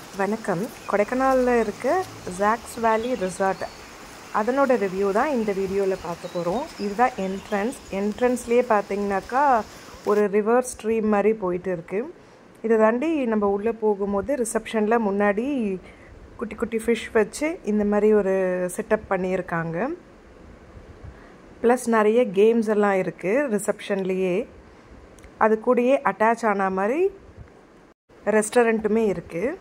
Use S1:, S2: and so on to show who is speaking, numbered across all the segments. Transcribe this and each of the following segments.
S1: வணக்கம் கொடைக்கானலில் இருக்க ஜாக்ஸ் வேலி ரிசார்ட் அதனோட ரிவ்யூ தான் இந்த வீடியோவில் பார்க்க போகிறோம் இதுதான் என்ட்ரன்ஸ் என்ட்ரன்ஸ்லேயே பார்த்தீங்கன்னாக்கா ஒரு ரிவர் ஸ்ட்ரீம் மாதிரி போயிட்டு இருக்கு இதை தாண்டி நம்ம உள்ளே போகும்போது ரிசப்ஷனில் முன்னாடி குட்டி குட்டி ஃபிஷ் வச்சு இந்த மாதிரி ஒரு செட்டப் பண்ணியிருக்காங்க ப்ளஸ் நிறைய கேம்ஸ் எல்லாம் இருக்குது ரிசப்ஷன்லேயே அது கூடயே அட்டாச் ஆன மாதிரி ரெஸ்டாரண்ட்டுமே இருக்குது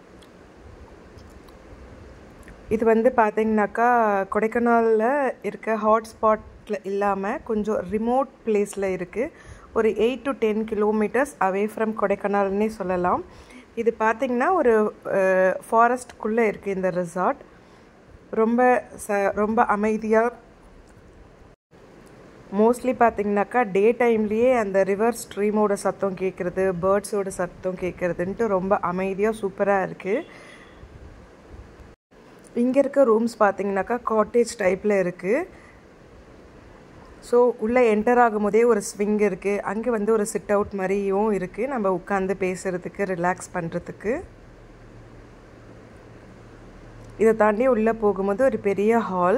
S1: இது வந்து பார்த்தீங்கன்னாக்கா கொடைக்கானலில் இருக்க ஹாட்ஸ்பாட்டில் இல்லாமல் கொஞ்சம் ரிமோட் பிளேஸில் இருக்குது ஒரு eight to ten kilometres away from கொடைக்கானல்னே சொல்லலாம் இது பார்த்திங்கன்னா ஒரு ஃபாரஸ்ட்குள்ளே இருக்குது இந்த ரிசார்ட் ரொம்ப ச ரொம்ப அமைதியாக மோஸ்ட்லி பார்த்தீங்கன்னாக்கா டே டைம்லேயே அந்த ரிவர் ஸ்ட்ரீமோட சத்தம் கேட்குறது பேர்ட்ஸோட சத்தம் கேட்குறதுன்ட்டு ரொம்ப அமைதியாக சூப்பராக இருக்குது இங்கே இருக்க ரூம்ஸ் பார்த்தீங்கன்னாக்கா காட்டேஜ் டைப்பில் இருக்குது ஸோ உள்ளே என்டர் ஆகும்போதே ஒரு ஸ்விங் இருக்குது அங்கே வந்து ஒரு சிட் அவுட் மாதிரியும் இருக்குது நம்ம உட்காந்து பேசுகிறதுக்கு ரிலாக்ஸ் பண்ணுறதுக்கு இதை தாண்டி உள்ளே போகும்போது ஒரு பெரிய ஹால்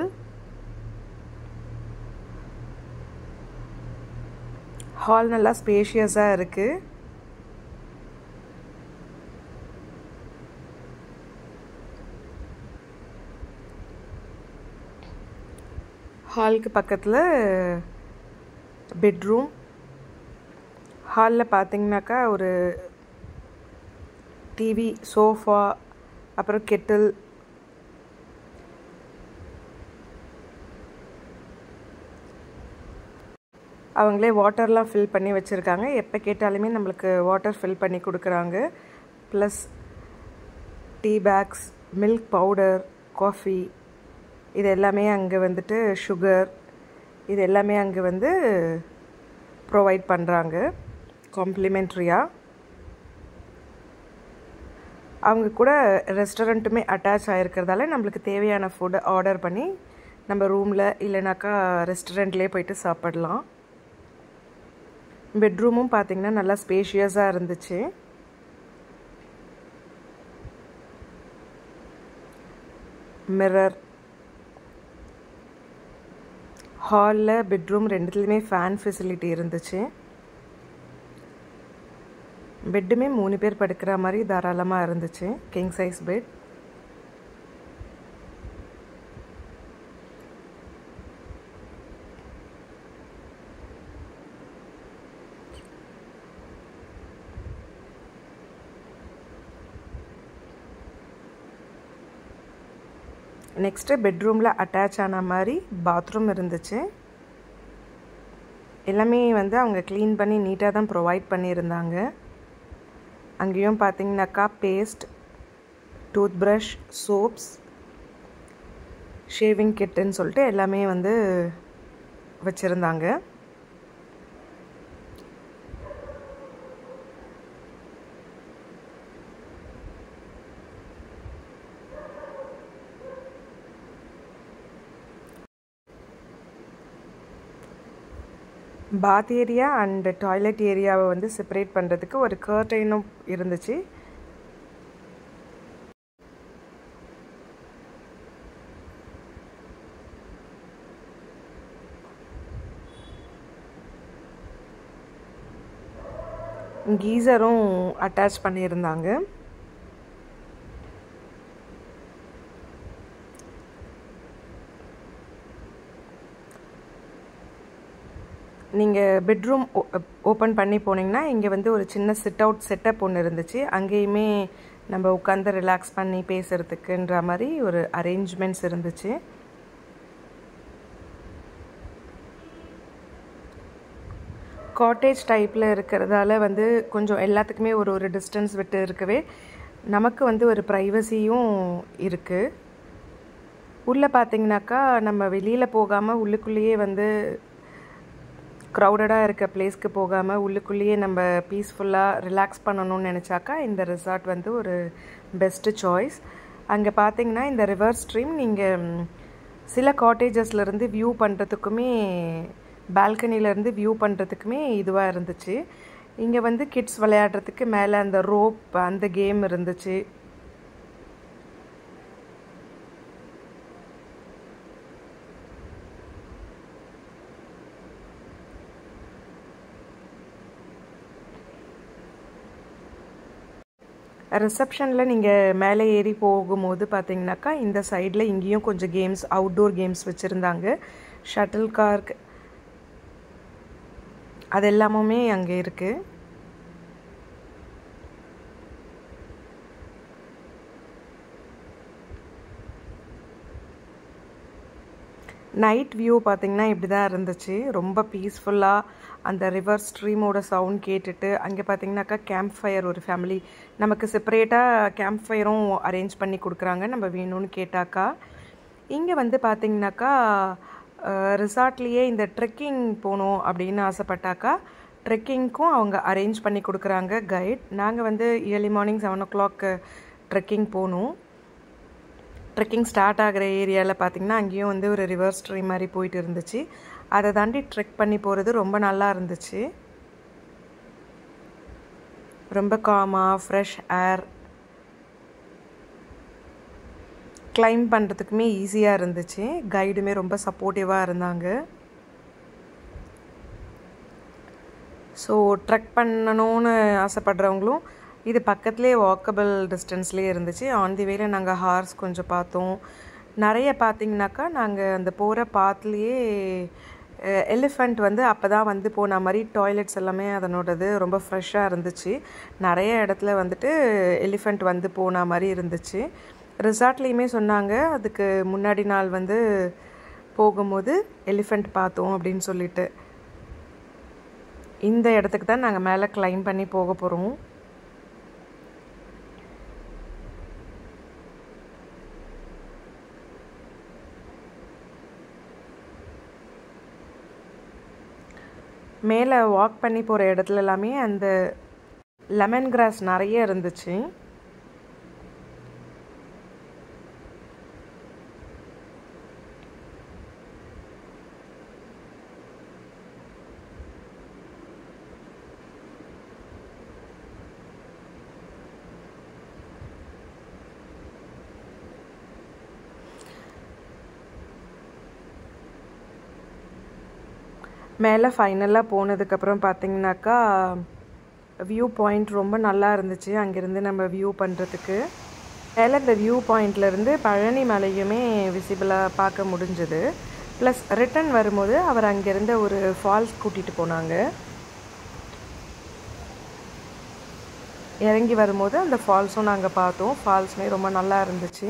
S1: ஹால் நல்லா ஸ்பேஷியஸாக இருக்குது ஹாலுக்கு பக்கத்தில் பெட்ரூம் ஹாலில் பார்த்தீங்கன்னாக்கா ஒரு டிவி சோஃபா அப்புறம் கெட்டில் அவங்களே வாட்டர்லாம் ஃபில் பண்ணி வச்சுருக்காங்க எப்போ கேட்டாலுமே நம்மளுக்கு வாட்டர் ஃபில் பண்ணி கொடுக்குறாங்க plus tea bags milk powder coffee இது எல்லாமே அங்கே வந்துட்டு சுகர் இது எல்லாமே அங்கே வந்து ப்ரொவைட் பண்ணுறாங்க காம்ப்ளிமெண்ட்ரியாக அவங்க கூட ரெஸ்டாரண்ட்டுமே அட்டாச் ஆகிருக்கிறதால நம்மளுக்கு தேவையான ஃபுட்டை ஆர்டர் பண்ணி நம்ம ரூமில் இல்லைனாக்கா ரெஸ்டாரண்ட்லேயே போயிட்டு சாப்பிடலாம் பெட்ரூமும் பார்த்திங்கன்னா நல்லா ஸ்பேஷியஸாக இருந்துச்சு மிரர் ஹாலில் பெட்ரூம் ரெண்டுத்துலேயுமே ஃபேன் ஃபெசிலிட்டி இருந்துச்சு பெட்டுமே மூணு பேர் படுக்கிற மாதிரி தாராளமாக இருந்துச்சு கிங் சைஸ் பெட் நெக்ஸ்ட்டு பெட்ரூமில் அட்டாச் ஆன மாதிரி பாத்ரூம் இருந்துச்சு எல்லாமே வந்து அவங்க க்ளீன் பண்ணி நீட்டாக தான் ப்ரொவைட் பண்ணியிருந்தாங்க அங்கேயும் பார்த்தீங்கன்னாக்கா paste tooth brush soaps shaving கிட்டுன்னு சொல்லிட்டு எல்லாமே வந்து வச்சுருந்தாங்க பாத் ஏரியா அண்ட் டாய்லெட் ஏரியாவை வந்து செப்பரேட் பண்ணுறதுக்கு ஒரு கர்டைனும் இருந்துச்சு கீசரும் அட்டாச் பண்ணியிருந்தாங்க நீங்கள் பெட்ரூம் ஓப்பன் பண்ணி போனீங்கன்னா இங்கே வந்து ஒரு சின்ன சிட் அவுட் செட்டப் ஒன்று இருந்துச்சு அங்கேயுமே நம்ம உட்காந்து ரிலாக்ஸ் பண்ணி பேசுகிறதுக்குன்ற மாதிரி ஒரு அரேஞ்ச்மெண்ட்ஸ் இருந்துச்சு காட்டேஜ் டைப்பில் இருக்கிறதால வந்து கொஞ்சம் எல்லாத்துக்குமே ஒரு ஒரு டிஸ்டன்ஸ் விட்டு இருக்கவே நமக்கு வந்து ஒரு ப்ரைவசியும் இருக்குது உள்ளே பார்த்தீங்கன்னாக்கா நம்ம வெளியில் போகாமல் உள்ளுக்குள்ளேயே வந்து க்ரௌடடாக இருக்க பிளேஸ்க்கு போகாமல் உள்ளுக்குள்ளேயே நம்ம பீஸ்ஃபுல்லாக ரிலாக்ஸ் பண்ணணும்னு நினச்சாக்கா இந்த ரிசார்ட் வந்து ஒரு பெஸ்ட்டு சாய்ஸ் அங்கே பார்த்தீங்கன்னா இந்த ரிவர் ஸ்ட்ரீம் நீங்கள் சில காட்டேஜஸ்லேருந்து வியூ பண்ணுறதுக்குமே பால்கனிலேருந்து வியூ பண்ணுறதுக்குமே இதுவாக இருந்துச்சு இங்கே வந்து கிட்ஸ் விளையாடுறதுக்கு மேலே அந்த ரோப் அந்த கேம் இருந்துச்சு ரிசப்ஷனில் நீங்கள் மேலே ஏறி போகும்போது பார்த்தீங்கன்னாக்கா இந்த சைடில் இங்கேயும் கொஞ்சம் கேம்ஸ் அவுட்டோர் கேம்ஸ் வச்சுருந்தாங்க ஷட்டில் கார்க் அது எல்லாமுமே அங்கே இருக்குது நைட் வியூ பார்த்திங்கன்னா இப்படி தான் இருந்துச்சு ரொம்ப பீஸ்ஃபுல்லாக அந்த ரிவர் ஸ்ட்ரீமோட சவுண்ட் கேட்டுட்டு அங்கே பார்த்தீங்கன்னாக்கா கேம்ப் ஃபயர் ஒரு ஃபேமிலி நமக்கு செப்பரேட்டாக கேம்ப் ஃபயரும் அரேஞ்ச் பண்ணி கொடுக்குறாங்க நம்ம வேணும்னு கேட்டாக்கா இங்கே வந்து பார்த்திங்கனாக்கா ரிசார்ட்லேயே இந்த ட்ரெக்கிங் போகணும் அப்படின்னு ஆசைப்பட்டாக்கா ட்ரெக்கிங்க்கும் அவங்க அரேஞ்ச் பண்ணி கொடுக்குறாங்க கைட் நாங்கள் வந்து early morning seven o'clock trekking போகணும் ட்ரெக்கிங் ஸ்டார்ட் ஆகிற ஏரியாவில் பார்த்திங்கன்னா அங்கேயும் வந்து ஒரு ரிவர் ஸ்ட்ரீம் மாதிரி போயிட்டு இருந்துச்சு அதை தாண்டி ட்ரெக் பண்ணி போகிறது ரொம்ப நல்லா இருந்துச்சு ரொம்ப காமாக ஃப்ரெஷ் ஏர் கிளைம் பண்ணுறதுக்குமே ஈஸியாக இருந்துச்சு கைடுமே ரொம்ப சப்போர்ட்டிவாக இருந்தாங்க ஸோ ட்ரெக் பண்ணணும்னு ஆசைப்படுறவங்களும் இது பக்கத்துலேயே வாக்கபிள் டிஸ்டன்ஸ்லேயே இருந்துச்சு ஆன் தி வேல நாங்கள் ஹார்ஸ் கொஞ்சம் பார்த்தோம் நிறைய பார்த்திங்கனாக்கா நாங்கள் அந்த போகிற பாத்துலேயே எலிஃபண்ட் வந்து அப்போ தான் வந்து போன மாதிரி டாய்லெட்ஸ் எல்லாமே அதனோடது ரொம்ப ஃப்ரெஷ்ஷாக இருந்துச்சு நிறைய இடத்துல வந்துட்டு எலிஃபண்ட் வந்து போன மாதிரி இருந்துச்சு ரிசார்ட்லேயுமே சொன்னாங்க அதுக்கு முன்னாடி நாள் வந்து போகும்போது எலிஃபண்ட் பார்த்தோம் அப்படின்னு சொல்லிட்டு இந்த இடத்துக்கு தான் நாங்கள் மேலே கிளைம் பண்ணி போக போகிறோம் மேலே வாக் பண்ணி போகிற இடத்துல எல்லாமே அந்த லெமன் கிராஸ் நிறைய இருந்துச்சு மேலே ஃபைனலாக போனதுக்கப்புறம் பார்த்தீங்கன்னாக்கா வியூ பாயிண்ட் ரொம்ப நல்லா இருந்துச்சு அங்கேருந்து நம்ம வியூ பண்ணுறதுக்கு மேலே இந்த வியூ பாயிண்ட்லேருந்து பழனி மலையுமே விசிபிளாக பார்க்க முடிஞ்சது ப்ளஸ் ரிட்டன் வரும்போது அவர் அங்கேருந்த ஒரு ஃபால்ஸ் கூட்டிகிட்டு போனாங்க இறங்கி வரும்போது அந்த ஃபால்ஸும் நாங்கள் பார்த்தோம் ஃபால்ஸுமே ரொம்ப நல்லா இருந்துச்சு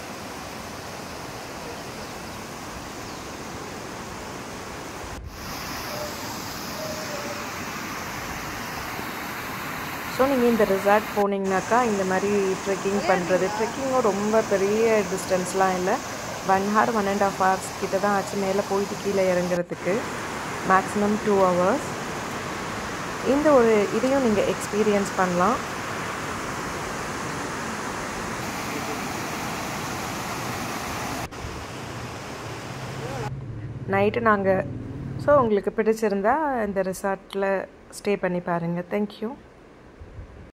S1: ஸோ நீங்கள் இந்த ரிசார்ட் போனீங்கனாக்கா இந்த மாதிரி ட்ரெக்கிங் பண்ணுறது ட்ரெக்கிங்கும் ரொம்ப பெரிய டிஸ்டன்ஸ்லாம் இல்லை one hour one and half hours கிட்ட தான் ஆச்சு மேலே போயிட்டு கீழே இறங்குறதுக்கு மேக்ஸிமம் டூ ஹவர்ஸ் இந்த ஒரு இதையும் நீங்கள் எக்ஸ்பீரியன்ஸ் பண்ணலாம் நைட்டு நாங்கள் ஸோ உங்களுக்கு பிடிச்சிருந்தா இந்த ரிசார்ட்டில் ஸ்டே பண்ணி பாருங்கள் தேங்க்யூ